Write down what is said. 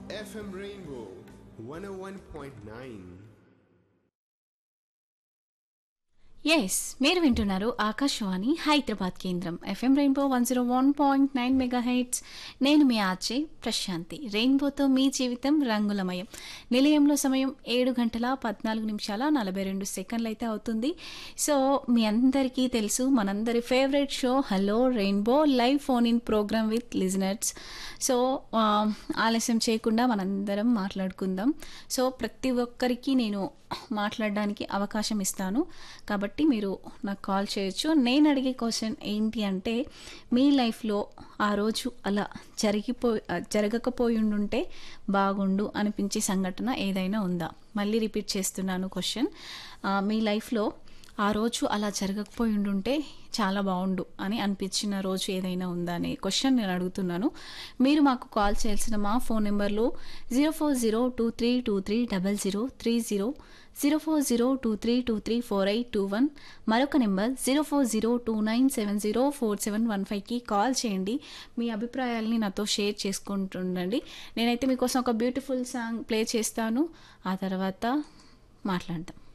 FM Rainbow 101.9. Yes మీరు వింటున్నారు ఆకాశవాణి హైదరాబాద్ కేంద్రం FM rainbow one zero one point nine mega heights నేను మీ ఆర్జే ప్రశాంతి రెయిన్బోతో మీ జీవితం రంగులమయం నిలయంలో సమయం ఏడు గంటల పద్నాలుగు నిమిషాల నలభై రెండు సెకండ్లు అయితే అవుతుంది సో మీ అందరికీ తెలుసు మనందరి favourite show hello rainbow live phone in programme with listeners so ఆ, ఆలస్యం చేయకుండా మనందరం మాట్లాడుకుందాం సో ప్రతి ఒక్కరికి నేను మాట్లాడడానికి అవకాశం ఇస్తాను కాబట్టి మీరు నాకు కాల్ చేయొచ్చు నేను అడిగే క్వశ్చన్ ఏంటి అంటే మీ లైఫ్లో ఆ రోజు అలా జరిగిపో జరగకపోయి ఉండుంటే బాగుండు అనిపించే సంఘటన ఏదైనా ఉందా మళ్ళీ రిపీట్ చేస్తున్నాను క్వశ్చన్ మీ లైఫ్లో ఆ రోజు అలా జరగకపోయి ఉండుంటే చాలా బాగుండు అని అనిపించిన రోజు ఏదైనా ఉందా అనే క్వశ్చన్ నేను అడుగుతున్నాను మీరు మాకు కాల్ చేయాల్సిన మా ఫోన్ నెంబర్లు zero four zero two three two three double zero three zero zero four zero two three two three four eight two one మరొక number zero four zero two nine seven zero four seven one ఫైవ్కి call చేయండి మీ అభిప్రాయాల్ని నాతో share చేసుకుంటుండండి నేనైతే మీకోసం ఒక beautiful song play చేస్తాను ఆ తర్వాత మాట్లాడదాం